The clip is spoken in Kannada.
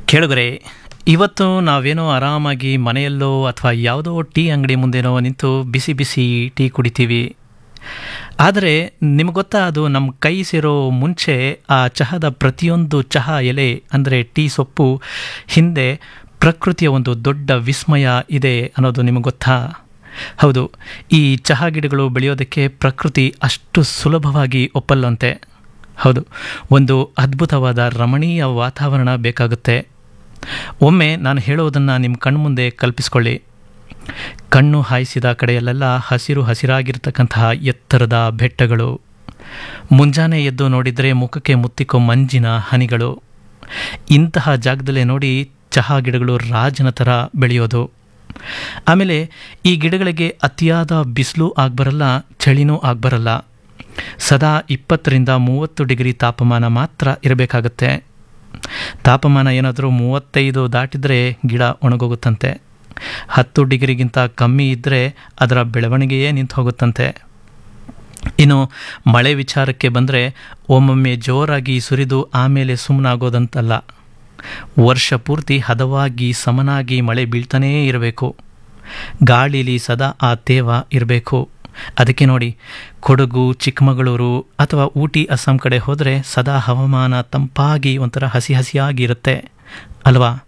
ಕೇಳುಗರೆ ಇವತ್ತು ನಾವೇನೋ ಆರಾಮಾಗಿ ಮನೆಯಲ್ಲೋ ಅಥವಾ ಯಾವುದೋ ಟೀ ಅಂಗಡಿ ಮುಂದೆನೋ ನಿಂತು ಬಿಸಿ ಬಿಸಿ ಟೀ ಕುಡಿತೀವಿ ಆದರೆ ನಿಮ್ಗೆ ಗೊತ್ತಾ ಅದು ನಮ್ಮ ಕೈ ಸೇರೋ ಮುಂಚೆ ಆ ಚಹದ ಪ್ರತಿಯೊಂದು ಚಹಾ ಎಲೆ ಅಂದರೆ ಟೀ ಸೊಪ್ಪು ಹಿಂದೆ ಪ್ರಕೃತಿಯ ಒಂದು ದೊಡ್ಡ ವಿಸ್ಮಯ ಇದೆ ಅನ್ನೋದು ನಿಮಗೆ ಗೊತ್ತಾ ಹೌದು ಈ ಚಹಾ ಗಿಡಗಳು ಬೆಳೆಯೋದಕ್ಕೆ ಪ್ರಕೃತಿ ಅಷ್ಟು ಸುಲಭವಾಗಿ ಒಪ್ಪಲ್ಲಂತೆ ಹೌದು ಒಂದು ಅದ್ಭುತವಾದ ರಮಣೀಯ ವಾತಾವರಣ ಬೇಕಾಗುತ್ತೆ ಒಮ್ಮೆ ನಾನು ಹೇಳೋದನ್ನು ನಿಮ್ಮ ಕಣ್ಮುಂದೆ ಕಲ್ಪಿಸ್ಕೊಳ್ಳಿ ಕಣ್ಣು ಹಾಯಿಸಿದ ಕಡೆಯಲ್ಲೆಲ್ಲ ಹಸಿರು ಹಸಿರಾಗಿರ್ತಕ್ಕಂತಹ ಎತ್ತರದ ಬೆಟ್ಟಗಳು ಮುಂಜಾನೆ ಎದ್ದು ನೋಡಿದರೆ ಮುಖಕ್ಕೆ ಮುತ್ತಿಕೋ ಮಂಜಿನ ಹನಿಗಳು ಇಂತಹ ಜಾಗದಲ್ಲೇ ನೋಡಿ ಚಹಾ ಗಿಡಗಳು ರಾಜನ ಥರ ಬೆಳೆಯೋದು ಆಮೇಲೆ ಈ ಗಿಡಗಳಿಗೆ ಅತಿಯಾದ ಬಿಸಿಲು ಆಗ್ಬರಲ್ಲ ಚಳಿನೂ ಆಗ್ಬರಲ್ಲ ಸದಾ ಇಪ್ಪತ್ತರಿಂದ ಮೂವತ್ತು ಡಿಗ್ರಿ ತಾಪಮಾನ ಮಾತ್ರ ಇರಬೇಕಾಗತ್ತೆ ತಾಪಮಾನ ಏನಾದರೂ ಮೂವತ್ತೈದು ದಾಟಿದರೆ ಗಿಡ ಒಣಗೋಗುತ್ತಂತೆ ಹತ್ತು ಡಿಗ್ರಿಗಿಂತ ಕಮ್ಮಿ ಇದ್ದರೆ ಅದರ ಬೆಳವಣಿಗೆಯೇ ನಿಂತು ಹೋಗುತ್ತಂತೆ ಇನ್ನು ಮಳೆ ವಿಚಾರಕ್ಕೆ ಬಂದರೆ ಒಮ್ಮೊಮ್ಮೆ ಜೋರಾಗಿ ಸುರಿದು ಆಮೇಲೆ ಸುಮ್ಮನಾಗೋದಂತಲ್ಲ ವರ್ಷ ಪೂರ್ತಿ ಹದವಾಗಿ ಸಮನಾಗಿ ಮಳೆ ಬೀಳ್ತಾನೇ ಇರಬೇಕು ಗಾಳಿಲಿ ಸದಾ ಆ ತೇವ ಇರಬೇಕು ಅದಕ್ಕೆ ನೋಡಿ ಕೊಡಗು ಚಿಕ್ಕಮಗಳೂರು ಅಥವಾ ಊಟಿ ಅಸ್ಸಾಂ ಕಡೆ ಹೋದರೆ ಸದಾ ಹವಾಮಾನ ತಂಪಾಗಿ ಒಂಥರ ಹಸಿ ಹಸಿಯಾಗಿರುತ್ತೆ ಅಲ್ವಾ